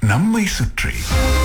நம்மை சுற்றி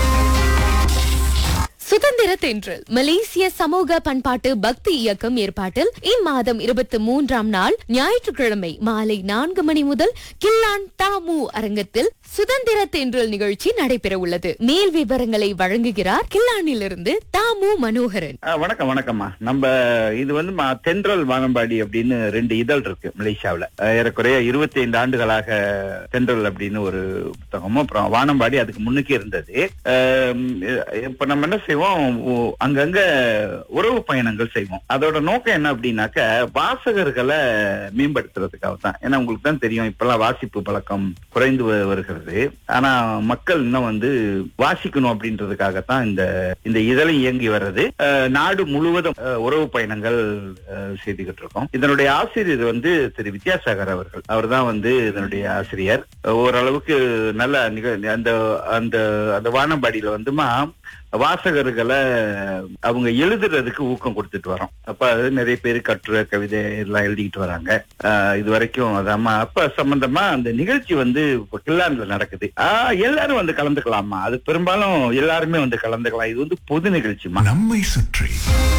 சுதந்திர தென்றல் மலேசிய சமூக பண்பாட்டு பக்தி இயக்கம் ஏற்பாட்டில் இம்மாதம் இருபத்தி மூன்றாம் நாள் ஞாயிற்றுக்கிழமை மாலை நான்கு மணி முதல் கில்லான் தாமு அரங்கத்தில் சுதந்திர தென்றல் நிகழ்ச்சி நடைபெற உள்ளது மேல் விவரங்களை வழங்குகிறார் கில்லானிலிருந்து தாமு மனோகரன் ஆ, வணக்கம் வணக்கம்மா நம்ம இது வந்து மா- தென்றல் வானம்பாடி அப்படின்னு ரெண்டு இதழ் இருக்கு மலேசியாவுல அஹ், ஏறக்குறைய இருபத்தி ஐந்து ஆண்டுகளாக தென்றல் அப்படின்னு ஒரு புத்தகமும் அப்புறம் வானம்பாடி அதுக்கு முன்னுக்கே இருந்தது அஹ், இப்ப நம்ம என்ன செய்வோம் ஓ- அங்கங்க உறவு பயணங்கள் செய்வோம் அதோட நோக்கம் என்ன அப்படின்னாக்க வாசகர்களை மேம்படுத்துறதுக்காக தான் ஏன்னா உங்களுக்கு தான் தெரியும் இப்பெல்லாம் வாசிப்பு பழக்கம் குறைந்து வ- வருகிறது ஆனா மக்கள் இன்னும் வந்து வாசிக்கணும் அப்படின்றதுக்காகத்தான் இந்த இந்த இதழை இயங்கி வர்றது அஹ், நாடு முழுவதும் அஹ், உறவு பயணங்கள் அஹ், செய்துகிட்டு இருக்கோம் இதனுடைய ஆசிரியர் வந்து திரு வித்யாசாகர் அவர்கள் அவர்தான் வந்து இதனுடைய ஆசிரியர் அஹ், ஓரளவுக்கு நல்ல நிக அந்த அந்த அந்த வானம்பாடியில வந்துமா வாசகர்களை அவங்க எழுதுறதுக்கு ஊக்கம் கொடுத்துட்டு வரோம் அப்ப அது நிறைய பேர் கட்டுரை கவிதை எல்லாம் எழுதிக்கிட்டு வராங்க ஆஹ் இது வரைக்கும் அதாம்மா அப்ப சம்பந்தமா அந்த நிகழ்ச்சி வந்து இப்ப கில்லான்ல நடக்குது ஆஹ் எல்லாரும் வந்து கலந்துக்கலாமா அது பெரும்பாலும் எல்லாருமே வந்து கலந்துக்கலாம் இது வந்து பொது நிகழ்ச்சிமா நம்மை சுற்றி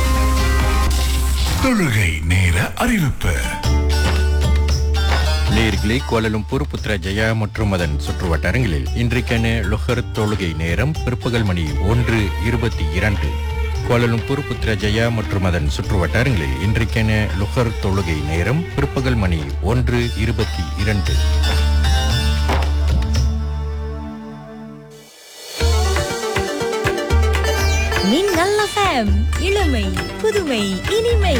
தொழுகை நேர அறிவிப்பு நேர்களே கோலலும்பூர் புத்ரா ஜெயா மற்றும் அதன் சுற்றுவட்டாரங்களில் இன்றைக்கான லொஹர் தொழுகை நேரம் பிற்பகல் மணி ஒன்று இருபத்தி இரண்டு கோலலும்பூர் புத்ரா ஜெயா மற்றும் அதன் சுற்றுவட்டாரங்களில் இன்றைக்கான லுஹர் தொழுகை நேரம் பிற்பகல் மணி ஒன்று இருபத்தி இரண்டு மின்னல் எஃப்எம் இளமை புதுமை இனிமை